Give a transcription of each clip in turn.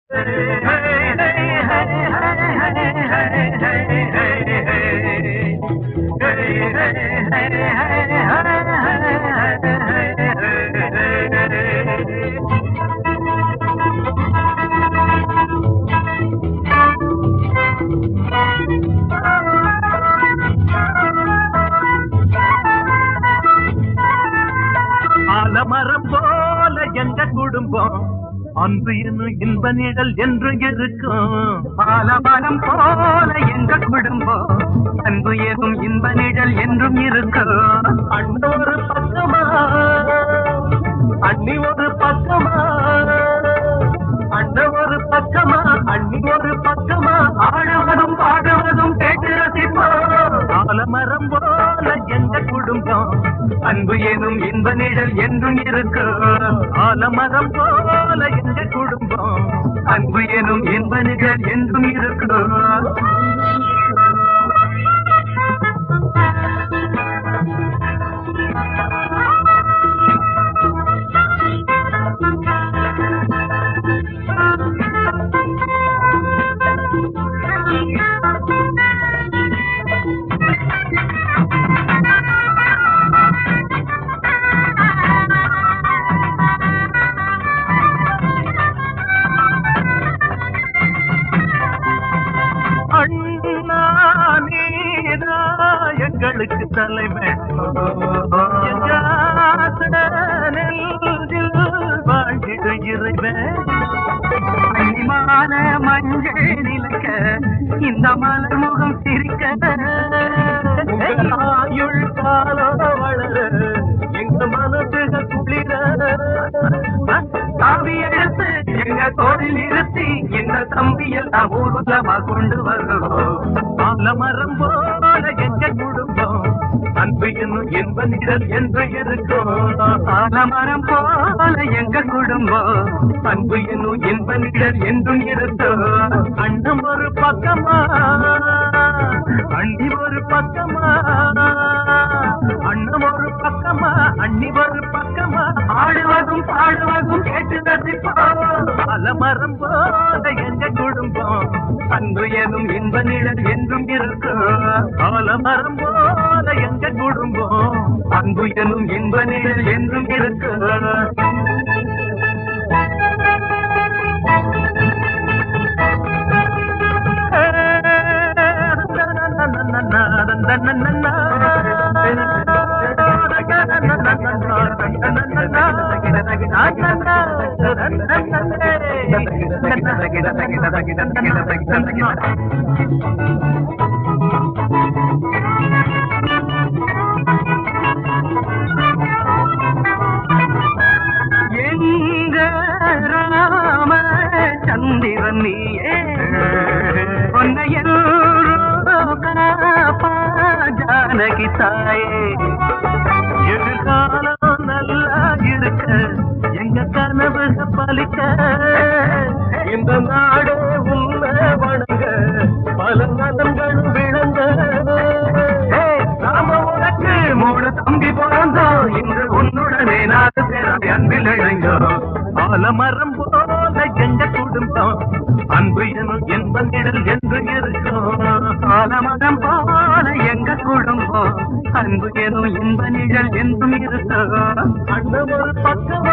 ஆலமரம் போல எங்க குடும்பம் அன்பு என்னும் இன்ப நிழல் என்று இருக்கும் பாலமரம் போல எங்க குடும்பம் அன்பு ஏதும் இன்ப நிழல் என்றும் இருக்கும் அண்ண ஒரு பக்கமா அண்ணி ஒரு பக்கமா அண்ண ஒரு பக்கமா அண்ணி ஒரு பக்கமா ஆடுவதும் பாடுவதும் கேட்டு ரசிப்போம் ஆலமரம் போல எங்க குடும்பம் அன்பு ஏதும் இன்ப நிழல் என்றும் இருக்கும் ஆலமரம் போல எங்க குடும்பம் அன்பு எனும் இன்ப நிழல் என்றும் இருக்கும் அண்ணா நீதா எங்களுக்கு தலைவன் எங்க ஆசை நெஞ்சில் வாழ்ந்திடு இறைவன் கனிமான மஞ்சள் நிலக்க இந்த மலர் முகம் சிரிக்க உங்கள் ஆயுள் காலம் வளர எங்க மனசுக குளிர தாவி எடுத்து எங்க தோளில் இருத்தி இந்த தம்பியில் நாம் ஊர்வலமா கொண்டு வருவோம் ஆலமரம் போல எங்க குடும்பம் அன்பு என்னும் என்ப நிழல் என்று இருக்கும் ஆலமரம் போல எங்க குடும்பம் அன்பு என்னும் இன்ப நிழல் என்றும் இருக்கும் அண்ணன் ஒரு பக்கமா அண்ணி ஒரு பக்கமா அண்ணன் ஒரு பக்கமா அண்ணி ஒரு பக்கமா ஆடுவதும் பாடுவதும் கேட்டு ரசிப்போம் ஆலமரம் போல எங்க குடும்பம் அன்பு எனும் இன்ப நிழல் என்றும் இருக்கும் ஆலமரம் போல எங்க குடும்பம் அன்பு எனும் இன்ப நிழல் என்றும் இருக்கும் எங்க ராம சந்திரன் நீயே பொன்னையோ காப்பா ஜானகி தாயே எதிர்காலம் நல்லா இருக்க எங்க கனவு பலிக்க இந்த நாடு உண்மை வணங்க பல நலன்களும் விளங்க ஏய், நாம உனக்கு மூணு தம்பி பிறந்தோம் இன்று உன்னுடனே நாலு பேர் அன்பில் இணைந்தோம் ஆலமரம் போல எங்க குடும்பம் அன்பு எனும் என்ப நிழல் என்று இருக்கும் ஆலமரம் போல எங்க குடும்பம் அன்பு எனும் இன்ப நிழல் என்றும் இருக்கும் அண்ணன் ஒரு பக்கமா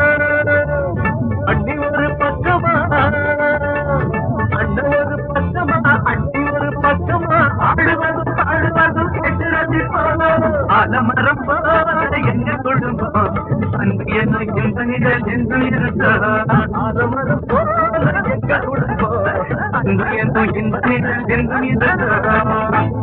அண்ணி ஒரு பக்கமா அண்ணன் ஒரு பக்கமா அண்ணி ஒரு பக்கமா ஆடுவதும் பாடுவதும் கேட்டு ரசிப்போம் ஆலமரம் போல எங்க குடும்பம் அன்பு எனும் இன்ப நிழல் என்றும் இருக்கும் ஆலமரம் போல எங்க குடும்பம் அன்பு எனும் இன்ப நிழல் என்றும் இருக்கும்